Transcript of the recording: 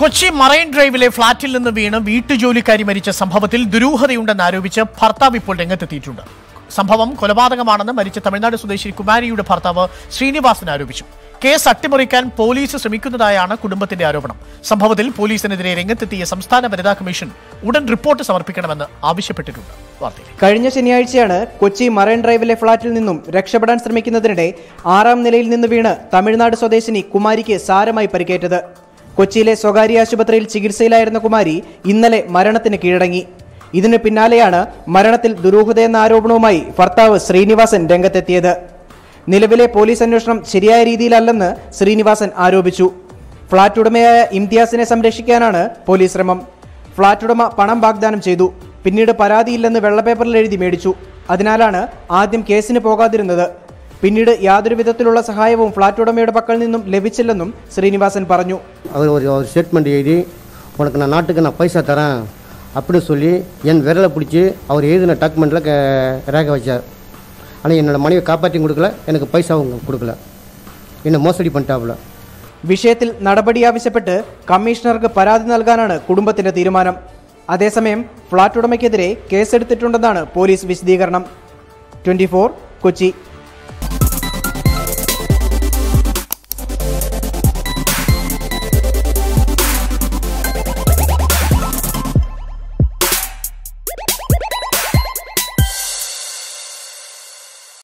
Kochi marine ഡ്രൈവിലെ ഫ്ളാറ്റിൽ നിന്ന് വീണ് വീട്ടുജോലിക്കാരി മരിച്ച സംഭവത്തിൽ ദുരൂഹതയുണ്ടെന്ന് ആരോപിച്ച് ഭർത്താവ് ഇപ്പോൾ രംഗത്തെത്തിയിട്ടുണ്ട് സംഭവം കൊലപാതകമാണെന്ന് മരിച്ച തമിഴ്നാട് സ്വദേശി കുമാരിയുടെ ഭർത്താവ് ശ്രീനിവാസൻ ആരോപിച്ചു കേസ് അട്ടിമറിക്കാൻ പോലീസ് ശ്രമിക്കുന്നതായാണ് കുടുംബത്തിന്റെ ആരോപണം സംഭവത്തിൽ പോലീസിനെതിരെ രംഗത്തെത്തിയ സംസ്ഥാന വനിതാ കമ്മീഷൻ ഉടൻ റിപ്പോർട്ട് സമർപ്പിക്കണമെന്ന് ആവശ്യപ്പെട്ടിട്ടുണ്ട് വാർത്തയിൽ കഴിഞ്ഞ ശനിയാഴ്ചയാണ് കൊച്ചി മറൈൻ ഡ്രൈവിലെ ഫ്ളാറ്റിൽ നിന്നും രക്ഷപ്പെടാൻ ശ്രമിക്കുന്നതിനിടെ ആറാം നിലയിൽ നിന്ന് വീണ് തമിഴ്നാട് സ്വദേശിനി കുമാരിക്ക് സാരമായി പരിക്കേറ്റത് കൊച്ചിയിലെ സ്വകാര്യ ആശുപത്രിയിൽ ചികിത്സയിലായിരുന്ന കുമാരി ഇന്നലെ മരണത്തിന് കീഴടങ്ങി ഇതിന് പിന്നാലെയാണ് മരണത്തിൽ ദുരൂഹതയെന്ന ആരോപണവുമായി ഭർത്താവ് ശ്രീനിവാസൻ രംഗത്തെത്തിയത് നിലവിലെ പോലീസ് അന്വേഷണം ശരിയായ രീതിയിലല്ലെന്ന് ശ്രീനിവാസൻ ആരോപിച്ചു ഫ്ളാറ്റ് ഉടമയായ ഇംതിയാസിനെ സംരക്ഷിക്കാനാണ് പോലീസ് ശ്രമം ഫ്ളാറ്റ് ഉടമ പണം വാഗ്ദാനം ചെയ്തു പിന്നീട് പരാതിയില്ലെന്ന് വെള്ളപ്പേപ്പറിൽ എഴുതി മേടിച്ചു അതിനാലാണ് ആദ്യം കേസിന് പോകാതിരുന്നത് പിന്നീട് യാതൊരു വിധത്തിലുള്ള സഹായവും ഫ്ളാറ്റ് ഉടമയുടെ പക്കൽ നിന്നും ലഭിച്ചില്ലെന്നും ശ്രീനിവാസൻ പറഞ്ഞു அவர் ஒரு ஒரு ஸ்டேட்மெண்ட் எழுதி உனக்கு நான் நாட்டுக்கு நான் பைசா தரேன் அப்படின்னு சொல்லி என் விரலை பிடிச்சி அவர் எழுதின டாக்குமெண்ட்டில் ரேக வச்சார் ஆனால் என்னோடய மனைவியை காப்பாற்றி கொடுக்கல எனக்கு பைசாவும் கொடுக்கல என்னை மோசடி பண்ணிட்டாப்புல വിഷയത്തിൽ നടപടി ആവശ്യപ്പെട്ട് കമ്മീഷണർക്ക് പരാതി നൽകാനാണ് കുടുംബത്തിന്റെ തീരുമാനം അതേസമയം ഫ്ളാറ്റ് ഉടമയ്ക്കെതിരെ കേസെടുത്തിട്ടുണ്ടെന്നാണ് പോലീസ് വിശദീകരണം ട്വന്റി കൊച്ചി